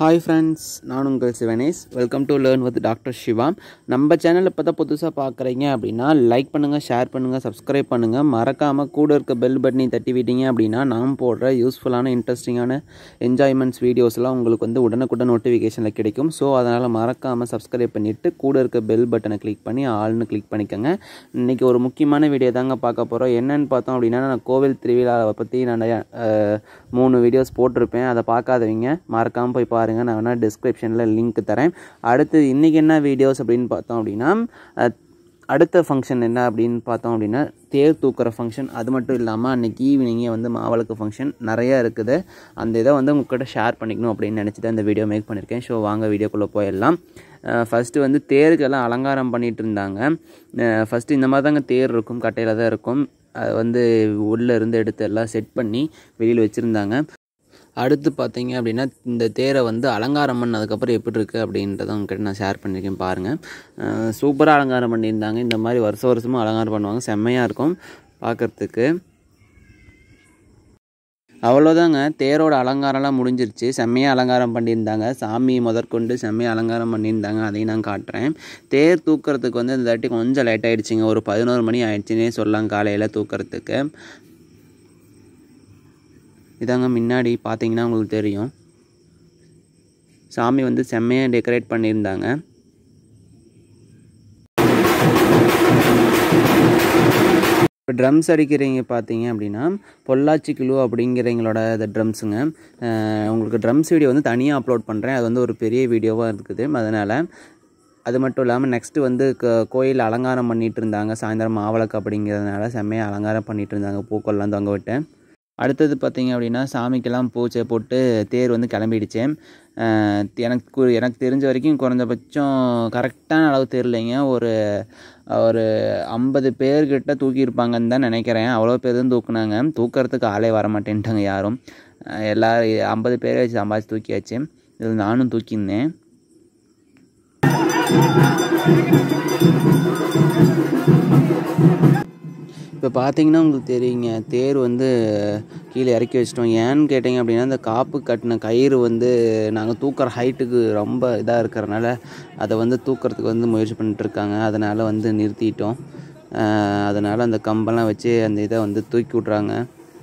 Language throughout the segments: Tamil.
ஹாய் ஃப்ரெண்ட்ஸ் நான் உங்கள் Sivanesh welcome to learn with doctor Siva நம்ம சேனல் இப்போ தான் புதுசாக பார்க்குறீங்க அப்படின்னா லைக் பண்ணுங்கள் ஷேர் பண்ணுங்கள் சப்ஸ்கிரைப் பண்ணுங்கள் மறக்காமல் கூட இருக்க பெல் பட்டனை தட்டி விட்டீங்க அப்படின்னா நாம் போடுற யூஸ்ஃபுல்லான இன்ட்ரெஸ்டிங்கான என்ஜாய்மெண்ட்ஸ் வீடியோஸ்லாம் உங்களுக்கு வந்து உடனுக்குடன் நோட்டிஃபிகேஷனில் கிடைக்கும் ஸோ அதனால் மறக்காமல் சப்ஸ்கிரைப் பண்ணிவிட்டு கூட இருக்க பெல் பட்டனை கிளிக் பண்ணி ஆள்னு கிளிக் பண்ணிக்கோங்க இன்றைக்கி ஒரு முக்கியமான வீடியோ தாங்க பார்க்க போகிறோம் என்னன்னு பார்த்தோம் அப்படின்னா நான் கோவில் திருவிழாவை பற்றி நான் அஹ், மூணு வீடியோஸ் போட்டிருப்பேன் அதை பார்க்காதவங்க மறக்காமல் போய் பாருங்கள் நான் வேணால் டிஸ்கிரிப்ஷனில் லிங்க் தரேன் அடுத்து இன்றைக்கி என்ன வீடியோஸ் அப்படின்னு பார்த்தோம் அப்படின்னா அஹ், அடுத்த ஃபங்க்ஷன் என்ன அப்படின்னு பார்த்தோம் அப்படின்னா தேர் தூக்குற ஃபங்க்ஷன் அது மட்டும் இல்லாமல் அன்றைக்கி ஈவினிங்கே வந்து மாவிளக்கு ஃபங்க்ஷன் நிறையா இருக்குது அந்த இதை வந்து உங்கள்கிட்ட ஷேர் பண்ணிக்கணும் அப்படின்னு நினச்சி தான் இந்த வீடியோ மேக் பண்ணியிருக்கேன் ஸோ வாங்க வீடியோக்குள்ளே போயிடலாம் ஃபஸ்ட்டு வந்து தேருக்கெல்லாம் அலங்காரம் பண்ணிகிட்டு இருந்தாங்க ஃபஸ்ட்டு இந்த மாதிரி தாங்க தேர் இருக்கும் கட்டையில் தான் இருக்கும் அது வந்து உள்ளே இருந்து எடுத்து எல்லாம் செட் பண்ணி வெளியில் வச்சுருந்தாங்க அடுத்து பார்த்தீங்க அப்படின்னா இந்த தேரை வந்து அலங்காரம் பண்ணதுக்கப்புறம் எப்படி இருக்குது அப்படின்றத உங்ககிட்ட நான் ஷேர் பண்ணியிருக்கேன் பாருங்கள் சூப்பராக அலங்காரம் பண்ணியிருந்தாங்க இந்த மாதிரி வருஷம் வருஷமும் அலங்காரம் பண்ணுவாங்க செம்மையாக இருக்கும் பார்க்குறதுக்கு அவ்வளோதாங்க தேரோட அலங்காரம்லாம் முடிஞ்சிருச்சு செம்மையாக அலங்காரம் பண்ணியிருந்தாங்க சாமி முதற்கொண்டு செம்மையாக அலங்காரம் பண்ணியிருந்தாங்க அதையும் நான் காட்டுறேன் தேர் தூக்கிறதுக்கு வந்து இந்த தாட்டி கொஞ்சம் லேட் ஆகிடுச்சிங்க ஒரு பதினோரு மணி ஆயிடுச்சுன்னே சொல்லலாம் காலையில் தூக்கிறதுக்கு இதாங்க முன்னாடி பார்த்தீங்கன்னா உங்களுக்கு தெரியும் சாமி வந்து செம்மையாக டெக்கரேட் பண்ணியிருந்தாங்க இப்போ ட்ரம்ஸ் அடிக்கிறீங்க பார்த்தீங்க அப்படின்னா பொள்ளாச்சி கிலோ அப்படிங்கிறவங்களோட இந்த ட்ரம்ஸுங்க உங்களுக்கு ட்ரம்ஸ் வீடியோ வந்து தனியாக அப்லோட் பண்ணுறேன் அது வந்து ஒரு பெரிய வீடியோவாக இருக்குது அதனால் அது மட்டும் இல்லாமல் நெக்ஸ்ட்டு வந்து க கோயில் அலங்காரம் பண்ணிகிட்டு இருந்தாங்க சாயந்தரம் மாவிளக்கு அப்படிங்கிறதுனால செம்மையாக அலங்காரம் பண்ணிகிட்டு இருந்தாங்க பூக்கள்லாம் தொங்க விட்டு அடுத்தது பார்த்தீங்க அப்படின்னா சாமிக்கெல்லாம் பூச்சை போட்டு தேர் வந்து கிளம்பிடுச்சு அஹ் எனக்கு கு- எனக்கு தெரிஞ்ச வரைக்கும் குறைஞ்சபட்சம் கரெக்டான அளவு தெரியலைங்க ஒரு ஒரு ஐம்பது பேர்கிட்ட தூக்கியிருப்பாங்கன்னு தான் நினைக்கிறேன் அவ்வளோ பேர் தான் தூக்குனாங்க தூக்கிறதுக்கு ஆளே வர மாட்டேன்ட்டாங்க யாரும் அஹ் எல்லாரும் ஐம்பது பேர் வச்சு சம்பாதிச்சு தூக்கியாச்சு இதில் நானும் தூக்கியிருந்தேன் இப்போ பார்த்தீங்கன்னா உங்களுக்கு தெரியுங்க தேர் வந்து கீழே இறக்கி வச்சிட்டோம் ஏன்னு கேட்டிங்க அப்படின்னா இந்த காப்பு கட்டின கயிறு வந்து நாங்கள் தூக்குற ஹைட்டுக்கு ரொம்ப இதாக இருக்கிறனால அதை வந்து தூக்கிறதுக்கு வந்து முயற்சி பண்ணிட்டு இருக்காங்க அதனால் வந்து நிறுத்திட்டோம் அதனால் அந்த கம்பெல்லாம் வச்சு அந்த இதை வந்து தூக்கி விட்றாங்க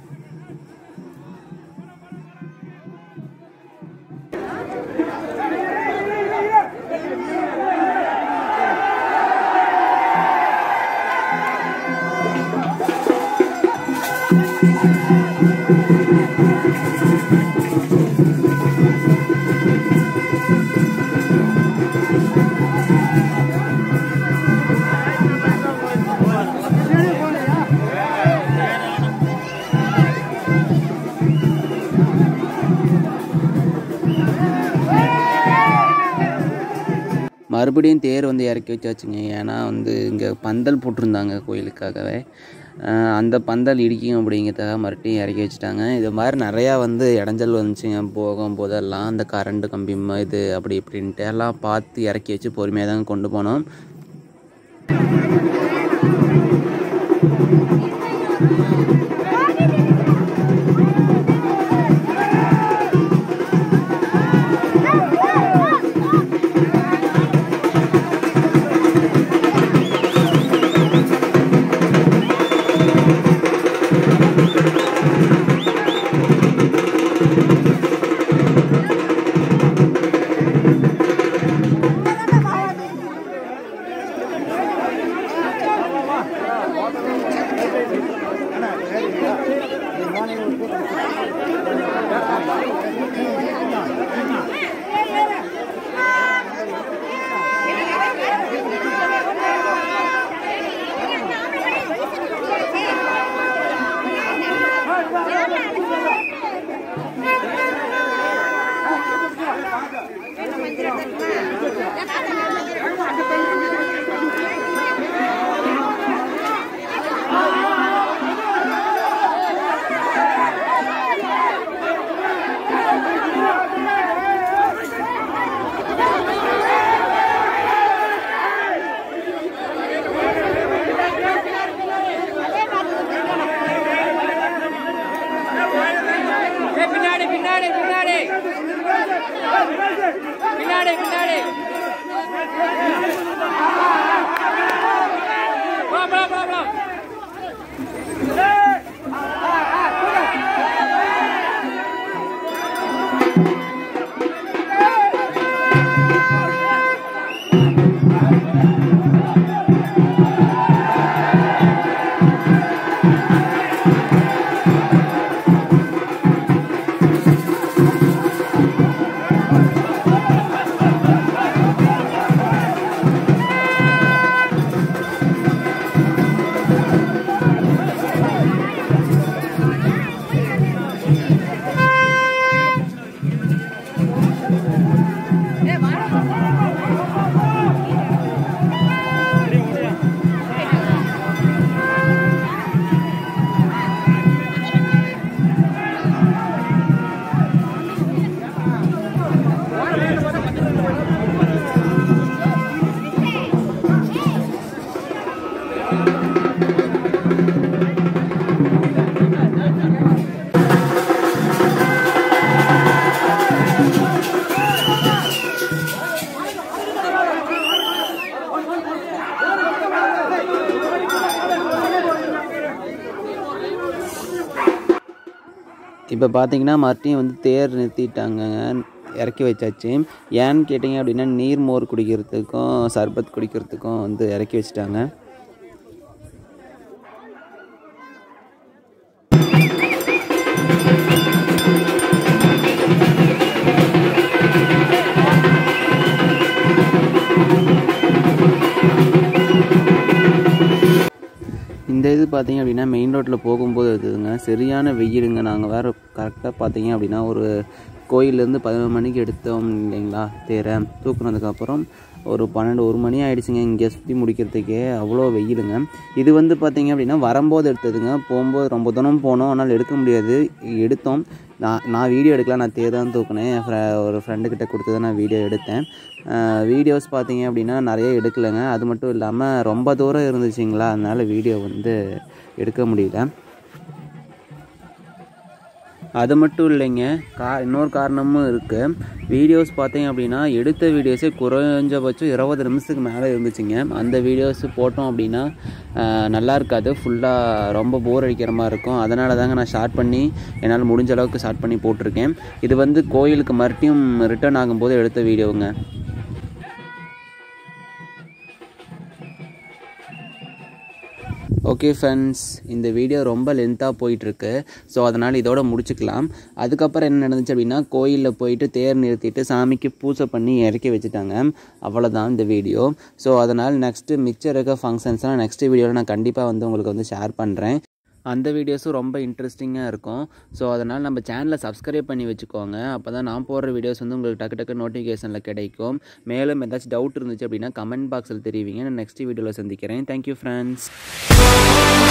மறுபடியும் தேர் வந்து இறக்கி வச்சாச்சுங்க ஏன்னா வந்து இங்கே பந்தல் போட்டிருந்தாங்க கோயிலுக்காகவே அஹ் அந்த பந்தல் இடிக்கும் அப்படிங்கிறதுக்காக மறுபடியும் இறக்கி வச்சுட்டாங்க இது மாதிரி நிறையா வந்து இடைஞ்சல் வந்துச்சுங்க போகும் போதெல்லாம் அந்த கரண்ட் கம்பி ம- இது அப்படி இப்படின்ட்டு எல்லாம் பார்த்து இறக்கி வச்சு பொறுமையாக தான் கொண்டு போனோம் இப்போ பார்த்தீங்கன்னா மறுபடியும் வந்து தேர் நிறுத்திட்டாங்க இறக்கி வச்சாச்சு ஏன்னு கேட்டிங்க அப்படின்னா நீர் மோர் குடிக்கிறதுக்கும் சர்பத் குடிக்கிறதுக்கும் வந்து இறக்கி வச்சுட்டாங்க இந்த இது பார்த்தீங்க அப்படின்னா மெயின் ரோட்டில் போகும்போது இருக்குதுங்க சரியான வெயிலுங்க நாங்கள் வேறு கரெக்டாக பார்த்தீங்க அப்படின்னா ஒரு கோயிலேருந்து பதினொரு மணிக்கு எடுத்தோம் இல்லைங்களா தேரை தூக்குனதுக்கப்புறம் ஒரு பன்னெண்டு ஒரு மணி ஆயிடுச்சுங்க இங்கே சுற்றி முடிக்கிறதுக்கே அவ்வளோ வெயிலுங்க இது வந்து பார்த்தீங்க அப்படின்னா வரும்போது எடுத்ததுங்க போகும்போது ரொம்ப தூரம் போனோம் ஆனால் எடுக்க முடியாது எடுத்தோம் நான் நான் வீடியோ எடுக்கல நான் தேர் தான் தூக்கினேன் என் ஃப்ரெ ஒரு ஃப்ரெண்டுக்கிட்ட கொடுத்து தான் நான் வீடியோ எடுத்தேன் வீடியோஸ் பார்த்தீங்க அப்படின்னா நிறைய எடுக்கலைங்க அது மட்டும் இல்லாமல் ரொம்ப தூரம் இருந்துச்சுங்களா அதனால் வீடியோ வந்து எடுக்க முடியல அது மட்டும் இல்லைங்க கா இன்னொரு காரணமும் இருக்குது வீடியோஸ் பார்த்தீங்க அப்படின்னா எடுத்த வீடியோஸே குறைஞ்சபட்சம் இருபது நிமிஷத்துக்கு மேலே இருந்துச்சுங்க அந்த வீடியோஸ் போட்டோம் அப்படின்னா நல்லா இருக்காது ஃபுல்லாக ரொம்ப போர் அடிக்கிற மாதிரி இருக்கும் அதனால தாங்க நான் ஷார்ட் பண்ணி என்னால் முடிஞ்ச அளவுக்கு ஷார்ட் பண்ணி போட்டிருக்கேன் இது வந்து கோயிலுக்கு மறுபடியும் ரிட்டர்ன் ஆகும்போது எடுத்த வீடியோங்க ஓகே ஃப்ரெண்ட்ஸ் இந்த வீடியோ ரொம்ப லென்த்தாக போயிட்டுருக்கு ஸோ அதனால் இதோட முடிச்சுக்கலாம் அதுக்கப்புறம் என்ன நடந்துச்சு அப்படின்னா கோயிலில் போயிட்டு தேர் நிறுத்திட்டு சாமிக்கு பூஜை பண்ணி இறக்கி வச்சுட்டாங்க அவ்வளோதான் இந்த வீடியோ ஸோ அதனால் நெக்ஸ்ட்டு மிச்சம் இருக்க ஃபங்க்ஷன்ஸ்லாம் நெக்ஸ்ட் வீடியோவில் நான் கண்டிப்பாக வந்து உங்களுக்கு வந்து ஷேர் பண்ணுறேன் அந்த வீடியோஸும் ரொம்ப இன்ட்ரெஸ்டிங்காக இருக்கும் ஸோ அதனால் நம்ம சேனலை சப்ஸ்கிரைப் பண்ணி வச்சுக்கோங்க அப்போ தான் நான் போடுற வீடியோஸ் வந்து உங்களுக்கு டக்கு டக்கு நோட்டிஃபிகேஷனில் கிடைக்கும் மேலும் ஏதாச்சும் டவுட் இருந்துச்சு அப்படின்னா கமெண்ட் பாக்ஸில் தெரிவிங்க நான் நெக்ஸ்ட் வீடியோவில் சந்திக்கிறேன் தேங்க்யூ ஃப்ரெண்ட்ஸ்